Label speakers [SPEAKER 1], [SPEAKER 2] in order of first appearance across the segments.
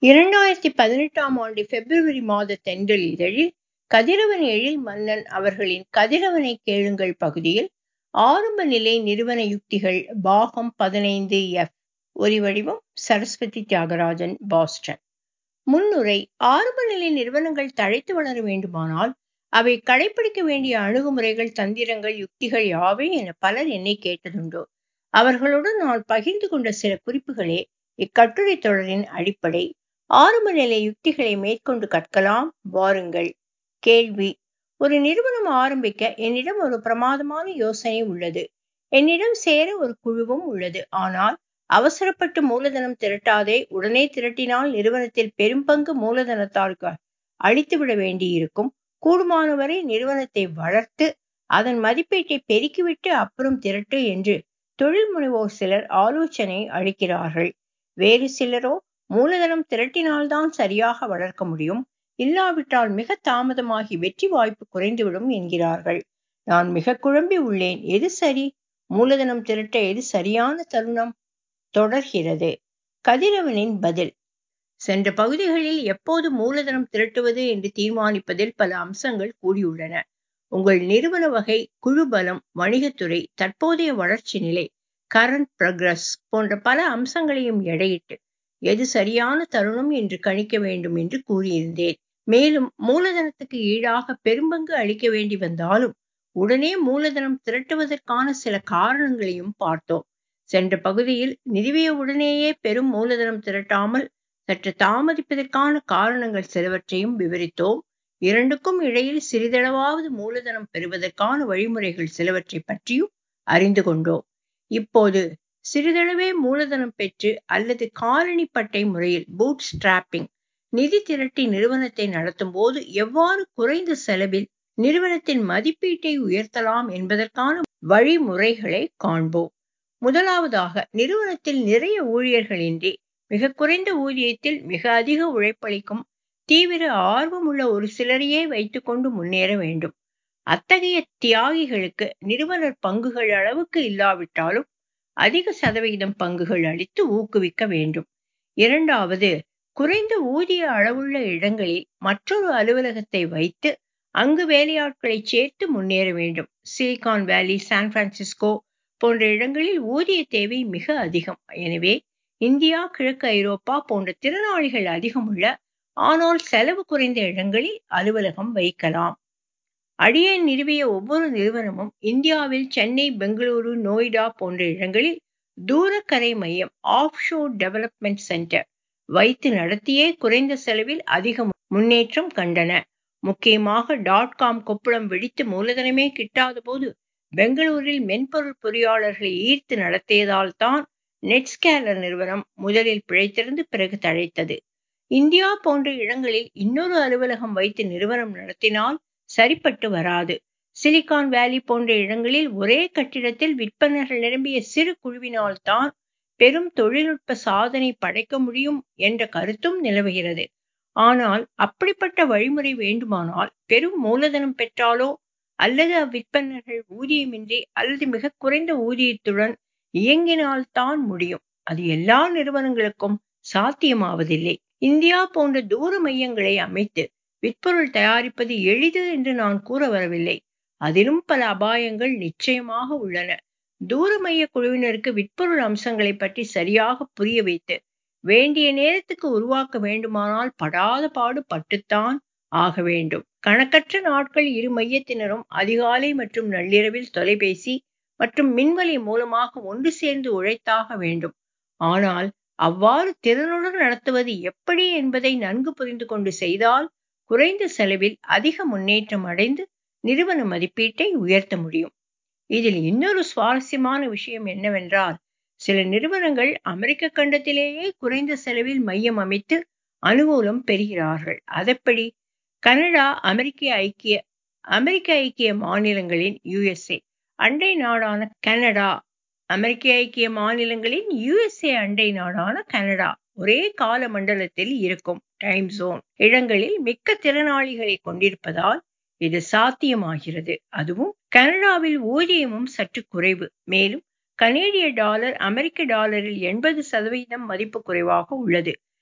[SPEAKER 1] இரண்டாயிரத்தி பதினெட்டாம் ஆண்டு பிப்ரவரி மாத தென்றல் இதழில் கதிரவன் எழில் மன்னன் அவர்களின் கதிரவனை கேளுங்கள் பகுதியில் ஆரம்ப நிலை நிறுவன யுக்திகள் பாகம் பதினைந்து எஃப் ஒலிவடிவம் சரஸ்வதி தியாகராஜன் பாஸ்டன் முன்னுரை ஆரம்ப நிலை நிறுவனங்கள் தழைத்து வளர வேண்டுமானால் அவை கடைபிடிக்க வேண்டிய அணுகுமுறைகள் தந்திரங்கள் யுக்திகள் யாவை என பலர் என்னை கேட்டதுண்டோ அவர்களுடன் நான் பகிர்ந்து கொண்ட சில குறிப்புகளே இக்கட்டுரை தொடரின் அடிப்படை ஆரம்ப நிலை யுக்திகளை மேற்கொண்டு கற்கலாம் வாருங்கள் கேள்வி ஒரு நிறுவனம் ஆரம்பிக்க என்னிடம் ஒரு பிரமாதமான யோசனை உள்ளது என்னிடம் சேர ஒரு குழுவும் உள்ளது ஆனால் அவசரப்பட்டு மூலதனம் திரட்டாதே உடனே திரட்டினால் நிறுவனத்தில் பெரும்பங்கு மூலதனத்தால் அழித்துவிட வேண்டியிருக்கும் கூடுமானவரை நிறுவனத்தை வளர்த்து அதன் மதிப்பீட்டை பெருக்கிவிட்டு அப்புறம் திரட்டு என்று தொழில் முனைவோர் சிலர் ஆலோசனை அளிக்கிறார்கள் வேறு சிலரோ மூலதனம் திரட்டினால்தான் சரியாக வளர்க்க முடியும் இல்லாவிட்டால் மிக தாமதமாகி வெற்றி வாய்ப்பு குறைந்துவிடும் என்கிறார்கள் நான் மிக குழம்பி உள்ளேன் எது சரி மூலதனம் திரட்ட எது சரியான தருணம் தொடர்கிறது கதிரவனின் பதில் சென்ற பகுதிகளில் எப்போது மூலதனம் திரட்டுவது என்று தீர்மானிப்பதில் பல அம்சங்கள் கூடியுள்ளன உங்கள் நிறுவன வகை குழு பலம் வணிகத்துறை தற்போதைய வளர்ச்சி நிலை கரண்ட் ப்ரக்ரஸ் போன்ற பல அம்சங்களையும் எடையிட்டு எது சரியான தருணம் என்று கணிக்க வேண்டும் என்று கூறியிருந்தேன் மேலும் மூலதனத்துக்கு ஈடாக பெரும்பங்கு அளிக்க வேண்டி வந்தாலும் உடனே மூலதனம் திரட்டுவதற்கான சில காரணங்களையும் பார்த்தோம் சென்ற பகுதியில் நிறுவிய உடனேயே பெரும் மூலதனம் திரட்டாமல் சற்று தாமதிப்பதற்கான காரணங்கள் சிலவற்றையும் விவரித்தோம் இரண்டுக்கும் இடையில் சிறிதளவாவது மூலதனம் பெறுவதற்கான வழிமுறைகள் சிலவற்றை பற்றியும் அறிந்து கொண்டோம் இப்போது சிறிதளவே மூலதனம் பெற்று அல்லது காலணிப்பட்டை முறையில் பூட் ஸ்ட்ராப்பிங் நிதி திரட்டி நிறுவனத்தை நடத்தும் போது எவ்வாறு குறைந்த செலவில் நிறுவனத்தின் மதிப்பீட்டை உயர்த்தலாம் என்பதற்கான வழிமுறைகளை காண்போம் முதலாவதாக நிறுவனத்தில் நிறைய ஊழியர்களின்றி மிக குறைந்த ஊதியத்தில் மிக அதிக உழைப்பளிக்கும் தீவிர ஆர்வமுள்ள ஒரு சிலரையே வைத்துக்கொண்டு முன்னேற வேண்டும் அத்தகைய தியாகிகளுக்கு நிறுவனர் பங்குகள் அளவுக்கு இல்லாவிட்டாலும் அதிக சதவிகிதம் பங்குகள் அளித்து ஊக்குவிக்க வேண்டும் இரண்டாவது குறைந்த ஊதிய அளவுள்ள இடங்களில் மற்றொரு அலுவலகத்தை வைத்து அங்கு வேலையாட்களை சேர்த்து முன்னேற வேண்டும் சிலிகான் வேலி சான் பிரான்சிஸ்கோ போன்ற இடங்களில் ஊதிய தேவை மிக அதிகம் எனவே இந்தியா கிழக்கு ஐரோப்பா போன்ற திறனாளிகள் அதிகமுள்ள ஆனால் செலவு குறைந்த இடங்களில் அலுவலகம் வைக்கலாம் அடியேன் நிறுவிய ஒவ்வொரு நிறுவனமும் இந்தியாவில் சென்னை பெங்களூரு நோய்டா போன்ற இடங்களில் தூரக்கரை மையம் ஆஃப் ஷோர் டெவலப்மெண்ட் சென்டர் வைத்து நடத்தியே குறைந்த செலவில் அதிக முன்னேற்றம் கண்டன முக்கியமாக டாட் காம் கொப்புளம் வெடித்து மூலதனமே கிட்டாத போது பெங்களூரில் மென்பொருள் பொறியாளர்களை ஈர்த்து நடத்தியதால் தான் நெட்ஸ்கேலர் நிறுவனம் முதலில் பிழைத்திருந்து பிறகு தழைத்தது இந்தியா போன்ற இடங்களில் இன்னொரு அலுவலகம் வைத்து நிறுவனம் நடத்தினால் சரிப்பட்டு வராது சிலிகான் வேலி போன்ற இடங்களில் ஒரே கட்டிடத்தில் விற்பனர்கள் நிரம்பிய சிறு குழுவினால் தான் பெரும் தொழில்நுட்ப சாதனை படைக்க முடியும் என்ற கருத்தும் நிலவுகிறது ஆனால் அப்படிப்பட்ட வழிமுறை வேண்டுமானால் பெரும் மூலதனம் பெற்றாலோ அல்லது அவ்விற்பனர்கள் ஊதியமின்றி அல்லது மிக குறைந்த ஊதியத்துடன் இயங்கினால் தான் முடியும் அது எல்லா நிறுவனங்களுக்கும் சாத்தியமாவதில்லை இந்தியா போன்ற தூர மையங்களை அமைத்து விற்பொருள் தயாரிப்பது எளிது என்று நான் கூற வரவில்லை அதிலும் பல அபாயங்கள் நிச்சயமாக உள்ளன தூர மைய குழுவினருக்கு விற்பொருள் அம்சங்களை பற்றி சரியாக புரிய வைத்து வேண்டிய நேரத்துக்கு உருவாக்க வேண்டுமானால் படாத பாடு பட்டுத்தான் ஆக வேண்டும் கணக்கற்ற நாட்கள் இரு மையத்தினரும் அதிகாலை மற்றும் நள்ளிரவில் தொலைபேசி மற்றும் மின்வலை மூலமாக ஒன்று சேர்ந்து உழைத்தாக வேண்டும் ஆனால் அவ்வாறு திறனுடன் நடத்துவது எப்படி என்பதை நன்கு புரிந்து கொண்டு செய்தால் குறைந்த செலவில் அதிக முன்னேற்றம் அடைந்து நிறுவன மதிப்பீட்டை உயர்த்த முடியும் இதில் இன்னொரு சுவாரஸ்யமான விஷயம் என்னவென்றால் சில நிறுவனங்கள் அமெரிக்க கண்டத்திலேயே குறைந்த செலவில் மையம் அமைத்து அனுகூலம் பெறுகிறார்கள் அதப்படி கனடா அமெரிக்க ஐக்கிய அமெரிக்க ஐக்கிய மாநிலங்களின் யுஎஸ்ஏ அண்டை நாடான கனடா அமெரிக்க ஐக்கிய மாநிலங்களின் யுஎஸ்ஏ அண்டை நாடான கனடா ஒரே கால மண்டலத்தில் இருக்கும் டைம் ஜோன் இடங்களில் மிக்க திறனாளிகளை கொண்டிருப்பதால் இது சாத்தியமாகிறது அதுவும் கனடாவில் ஊதியமும் சற்று குறைவு மேலும் கனேடிய டாலர் அமெரிக்க டாலரில் எண்பது சதவீதம் மதிப்பு குறைவாக உள்ளது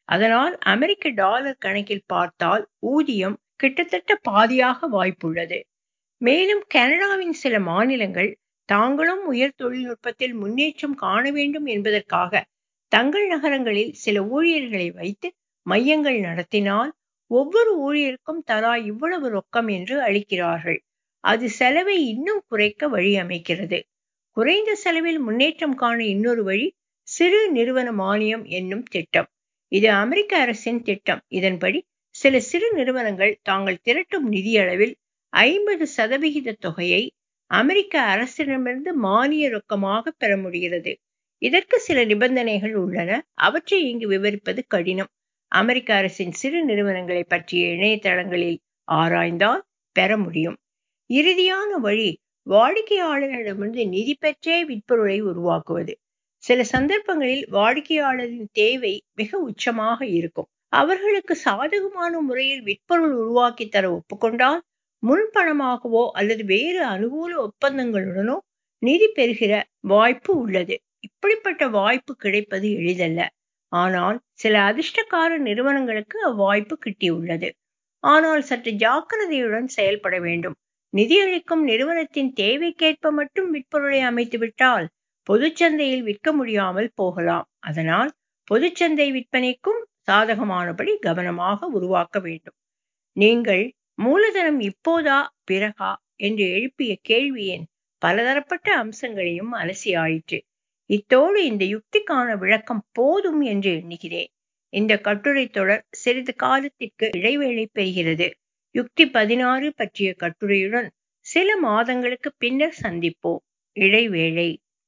[SPEAKER 1] அதனால் அமெரிக்க டாலர் கணக்கில் பார்த்தால் ஊதியம் கிட்டத்தட்ட பாதியாக வாய்ப்புள்ளது மேலும் கனடாவின் சில மாநிலங்கள் தாங்களும் உயர் தொழில்நுட்பத்தில் முன்னேற்றம் காண வேண்டும் என்பதற்காக தங்கள் நகரங்களில் சில ஊழியர்களை வைத்து மையங்கள் நடத்தினால் ஒவ்வொரு ஊழியருக்கும் தலா இவ்வளவு ரொக்கம் என்று அளிக்கிறார்கள் அது செலவை இன்னும் குறைக்க வழி அமைக்கிறது குறைந்த செலவில் முன்னேற்றம் காண இன்னொரு வழி சிறு நிறுவன மானியம் என்னும் திட்டம் இது அமெரிக்க அரசின் திட்டம் இதன்படி சில சிறு நிறுவனங்கள் தாங்கள் திரட்டும் நிதியளவில் ஐம்பது சதவிகித தொகையை அமெரிக்க அரசிடமிருந்து மானிய ரொக்கமாக பெற முடிகிறது இதற்கு சில நிபந்தனைகள் உள்ளன அவற்றை இங்கு விவரிப்பது கடினம் அமெரிக்க அரசின் சிறு நிறுவனங்களை பற்றிய இணையதளங்களில் ஆராய்ந்தால் பெற முடியும் இறுதியான வழி வாடிக்கையாளர்களிடமிருந்து நிதி பெற்றே விற்பொருளை உருவாக்குவது சில சந்தர்ப்பங்களில் வாடிக்கையாளரின் தேவை மிக உச்சமாக இருக்கும் அவர்களுக்கு சாதகமான முறையில் விற்பொருள் உருவாக்கி தர ஒப்புக்கொண்டால் முன்பணமாகவோ அல்லது வேறு அனுகூல ஒப்பந்தங்களுடனோ நிதி பெறுகிற வாய்ப்பு உள்ளது இப்படிப்பட்ட வாய்ப்பு கிடைப்பது எளிதல்ல ஆனால் சில அதிர்ஷ்டக்கார நிறுவனங்களுக்கு அவ்வாய்ப்பு கிட்டியுள்ளது ஆனால் சற்று ஜாக்கிரதையுடன் செயல்பட வேண்டும் நிதியளிக்கும் நிறுவனத்தின் தேவைக்கேற்ப மட்டும் விற்பொருளை அமைத்துவிட்டால் பொதுச்சந்தையில் விற்க முடியாமல் போகலாம் அதனால் பொதுச்சந்தை விற்பனைக்கும் சாதகமானபடி கவனமாக உருவாக்க வேண்டும் நீங்கள் மூலதனம் இப்போதா பிறகா என்று எழுப்பிய கேள்வியின் பலதரப்பட்ட அம்சங்களையும் அலசி ஆயிற்று இத்தோடு இந்த யுக்திக்கான விளக்கம் போதும் என்று எண்ணுகிறேன் இந்த கட்டுரை தொடர் சிறிது காலத்திற்கு இடைவேளை பெறுகிறது யுக்தி பதினாறு பற்றிய கட்டுரையுடன் சில மாதங்களுக்கு பின்னர் சந்திப்போம் இடைவேளை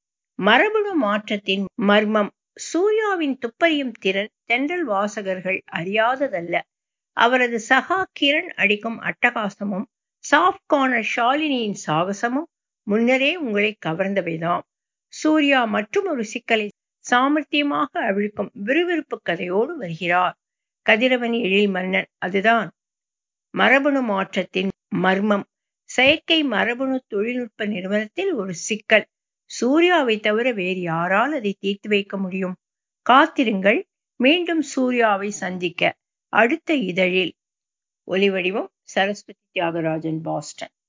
[SPEAKER 1] மரபணு மாற்றத்தின் மர்மம் சூர்யாவின் துப்பறியும் திறன் தென்றல் வாசகர்கள் அறியாததல்ல அவரது சகா கிரண் அடிக்கும் அட்டகாசமும் சாஃப்ட் கார்னர் ஷாலினியின் சாகசமும் முன்னரே உங்களை கவர்ந்தவைதாம் சூர்யா மற்றும் ஒரு சிக்கலை சாமர்த்தியமாக அவிழ்க்கும் விறுவிறுப்பு கதையோடு வருகிறார் கதிரவன் எழில் மன்னன் அதுதான் மரபணு மாற்றத்தின் மர்மம் செயற்கை மரபணு தொழில்நுட்ப நிறுவனத்தில் ஒரு சிக்கல் சூர்யாவை தவிர வேறு யாரால் அதை தீர்த்து வைக்க முடியும் காத்திருங்கள் மீண்டும் சூர்யாவை சந்திக்க அடுத்த இதழில் ஒலிவடிவம் சரஸ்வதி தியாகராஜன் பாஸ்டன்